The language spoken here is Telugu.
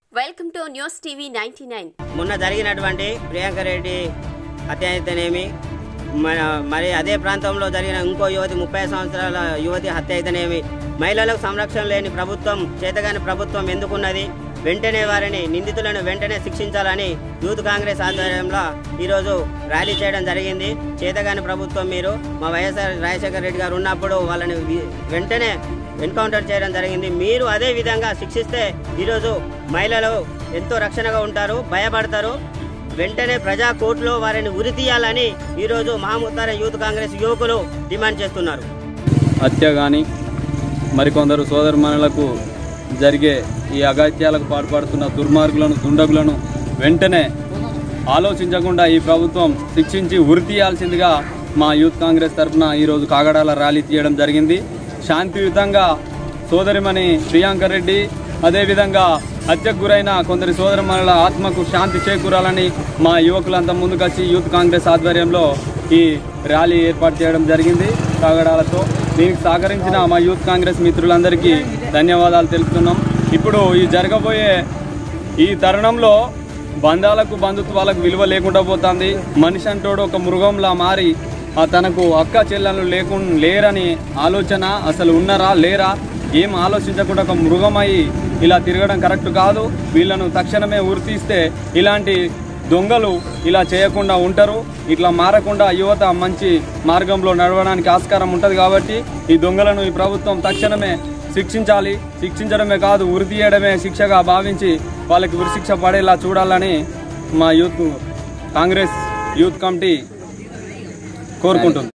welcome to news TV ninety nine మొన్న జరిగినటువంటి ప్రియాంక రెడ్డి హత్య అయితేనేమి మన మరి అదే ప్రాంతంలో జరిగిన ఇంకో యువతి ముప్పై సంవత్సరాల యువతి హత్య అయితేనేమి మహిళలకు సంరక్షణ లేని ప్రభుత్వం చేతగాని ప్రభుత్వం ఎందుకున్నది వెంటనే వారిని నిందితులను వెంటనే శిక్షించాలని యూత్ కాంగ్రెస్ ఆధ్వర్యంలో ఈరోజు ర్యాలీ చేయడం జరిగింది చేతగాని ప్రభుత్వం మీరు మా వైఎస్ఆర్ రాజశేఖర రెడ్డి గారు ఉన్నప్పుడు వాళ్ళని వి- వెంటనే ఎన్కౌంటర్ చేయడం జరిగింది మీరు అదే విధంగా శిక్షిస్తే ఈరోజు మహిళలు ఎంతో రక్షణగా ఉంటారు భయపడతారు వెంటనే ప్రజా కోర్టులో వారిని ఉరి తీయాలని ఈరోజు మహమూతార యూత్ కాంగ్రెస్ యువకులు డిమాండ్ చేస్తున్నారు హత్య కానీ మరికొందరు సోదరుమణులకు జరిగే ఈ అగాత్యాలకు పాల్పడుతున్న దుర్మార్గులను దుండగులను వెంటనే ఆలోచించకుండా ఈ ప్రభుత్వం శిక్షించి ఉరి తీయాల్సిందిగా మా యూత్ కాంగ్రెస్ తరఫున ఈరోజు కాగడాల ర్యాలీ తీయడం జరిగింది శాంతియుతంగా సోదరిమణి ప్రియాంక రెడ్డి అదేవిధంగా హత్యకు గురైన కొందరి సోదరిమణుల ఆత్మకు శాంతి చేకూరాలని మా యువకులంతా ముందుకొచ్చి యూత్ కాంగ్రెస్ ఆధ్వర్యంలో ఈ ర్యాలీ ఏర్పాటు చేయడం జరిగింది కాగడాలతో దీనికి సహకరించిన మా యూత్ కాంగ్రెస్ మిత్రులందరికీ ధన్యవాదాలు తెలుపుతున్నాం ఇప్పుడు ఈ జరగబోయే ఈ తరుణంలో బంధాలకు బంధుత్వాలకు విలువ లేకుండా పోతుంది మనిషి అంటోడు ఒక మృగంలా మారి ఆ తనకు అక్క చెల్లెలు లేకుండా లేరని ఆలోచన అసలు ఉన్నారా లేరా ఏం ఆలోచించకుండా ఒక మృగమై ఇలా తిరగడం కరెక్ట్ కాదు వీళ్ళను తక్షణమే ఉరితీస్తే ఇలాంటి దొంగలు ఇలా చేయకుండా ఉంటారు ఇట్లా మారకుండా యువత మంచి మార్గంలో నడవడానికి ఆస్కారం ఉంటుంది కాబట్టి ఈ దొంగలను ఈ ప్రభుత్వం తక్షణమే శిక్షించాలి శిక్షించడమే కాదు ఉరి తీయడమే శిక్షగా భావించి వాళ్ళకి ఉరిశిక్ష పడేలా చూడాలని మా యూత్ కాంగ్రెస్ యూత్ కమిటీ కోరుకుంటుంది